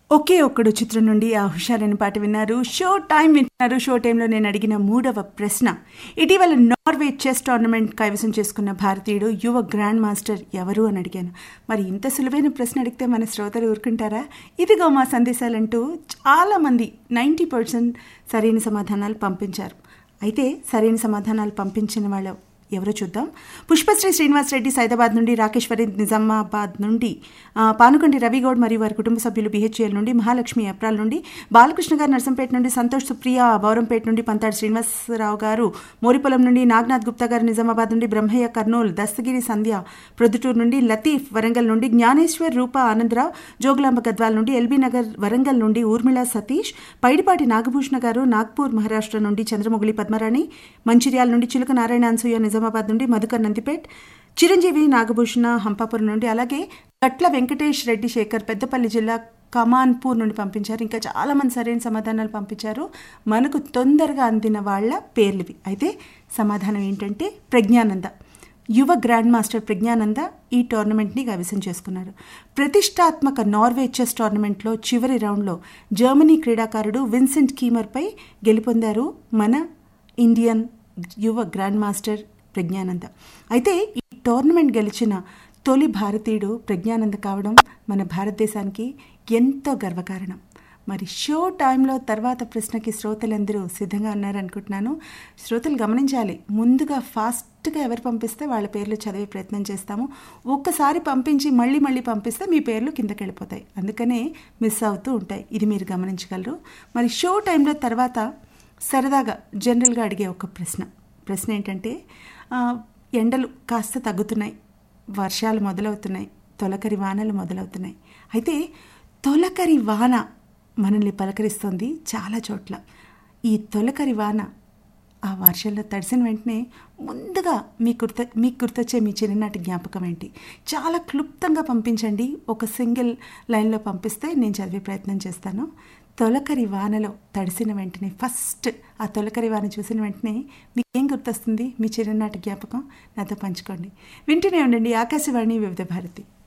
ఒకే ఒక్కడు చిత్రం నుండి ఆ హుషారైన పాట విన్నారు షో టైం వింటున్నారు షో టైంలో నేను అడిగిన మూడవ ప్రశ్న ఇటీవల నార్వే చెస్ టోర్నమెంట్ కైవసం చేసుకున్న భారతీయుడు యువ గ్రాండ్ మాస్టర్ ఎవరు అని అడిగాను మరి ఇంత సులువైన ప్రశ్న అడిగితే మన శ్రోతలు ఊరుకుంటారా ఇదిగో మా సందేశాలంటూ చాలామంది నైంటీ పర్సెంట్ సరైన సమాధానాలు పంపించారు అయితే సరైన సమాధానాలు పంపించిన వాళ్ళ ఎవరో చూద్దాం పుష్పశ్రీ శ్రీనివాస్ రెడ్డి సైదాబాద్ నుండి రాకేశ్వరి నిజామాబాద్ నుండి ఆ, పానుకంటి రవిగౌడ్ మరియు వారి కుటుంబ సభ్యులు బిహెచ్ఎల్ నుండి మహాలక్ష్మి అప్రాల్ నుండి బాలకృష్ణ గారు నర్సంపేట నుండి సంతోష్ సుప్రియ బౌరంపేట నుండి పంతాడు శ్రీనివాసరావు గారు మోరిపొలం నుండి నాగనాథ్ గుప్తా గారు నిజామాబాద్ నుండి బ్రహ్మయ్య కర్నూలు దస్తగిరి సంధ్య ప్రొద్దుటూరు నుండి లతీఫ్ వరంగల్ నుండి జ్ఞానేశ్వర్ రూప ఆనందరావు జోగులాంబ గద్వాల్ నుండి ఎల్బీ నగర్ వరంగల్ నుండి ఊర్మిళ సతీష్ పైడిపాటి నాగభూషణ గారు నాగ్పూర్ మహారాష్ట్ర నుండి చంద్రముగిలి పద్మరాణి మంచిర్యాల నుండి చిలుక నారాయణ అన్సూయ నిజామాబాద్ నుండి మధుకర్ నందిపేట్ చిరంజీవి నాగభూషణ హంపాపురం నుండి అలాగే గట్ల వెంకటేష్ రెడ్డి శేఖర్ పెద్దపల్లి జిల్లా కమాన్పూర్ నుండి పంపించారు ఇంకా చాలా మంది సరైన సమాధానాలు పంపించారు మనకు తొందరగా అందిన వాళ్ళ పేర్లువి అయితే సమాధానం ఏంటంటే ప్రజ్ఞానంద యువ గ్రాండ్ మాస్టర్ ప్రజ్ఞానంద ఈ టోర్నమెంట్ని కైవసం చేసుకున్నారు ప్రతిష్టాత్మక నార్వే చెస్ టోర్నమెంట్లో చివరి రౌండ్లో జర్మనీ క్రీడాకారుడు విన్సెంట్ కీమర్పై గెలుపొందారు మన ఇండియన్ యువ గ్రాండ్ మాస్టర్ ప్రజ్ఞానంద అయితే ఈ టోర్నమెంట్ గెలిచిన తొలి భారతీయుడు ప్రజ్ఞానంద కావడం మన భారతదేశానికి ఎంతో గర్వకారణం మరి షో టైంలో తర్వాత ప్రశ్నకి శ్రోతలందరూ సిద్ధంగా ఉన్నారనుకుంటున్నాను శ్రోతలు గమనించాలి ముందుగా ఫాస్ట్గా ఎవరు పంపిస్తే వాళ్ళ పేర్లు చదివే ప్రయత్నం చేస్తాము ఒక్కసారి పంపించి మళ్ళీ మళ్ళీ పంపిస్తే మీ పేర్లు కిందకి వెళ్ళిపోతాయి అందుకనే మిస్ అవుతూ ఉంటాయి ఇది మీరు గమనించగలరు మరి షో టైంలో తర్వాత సరదాగా జనరల్గా అడిగే ఒక ప్రశ్న ప్రశ్న ఏంటంటే ఆ, ఎండలు కాస్త తగ్గుతున్నాయి వర్షాలు మొదలవుతున్నాయి తొలకరి వానలు మొదలవుతున్నాయి అయితే తొలకరి వాన మనల్ని పలకరిస్తుంది చాలా చోట్ల ఈ తొలకరి వాన ఆ వర్షంలో తడిసిన వెంటనే ముందుగా మీ గుర్త మీకు గుర్తొచ్చే మీ చిన్ననాటి జ్ఞాపకం ఏంటి చాలా క్లుప్తంగా పంపించండి ఒక సింగిల్ లైన్లో పంపిస్తే నేను చదివే ప్రయత్నం చేస్తాను తొలకరి వానలో తడిసిన వెంటనే ఫస్ట్ ఆ తొలకరి వాన చూసిన వెంటనే మీకు ఏం గుర్తొస్తుంది మీ చిన్ననాటి జ్ఞాపకం నాతో పంచుకోండి వింటూనే ఉండండి ఆకాశవాణి వివిధ భారతి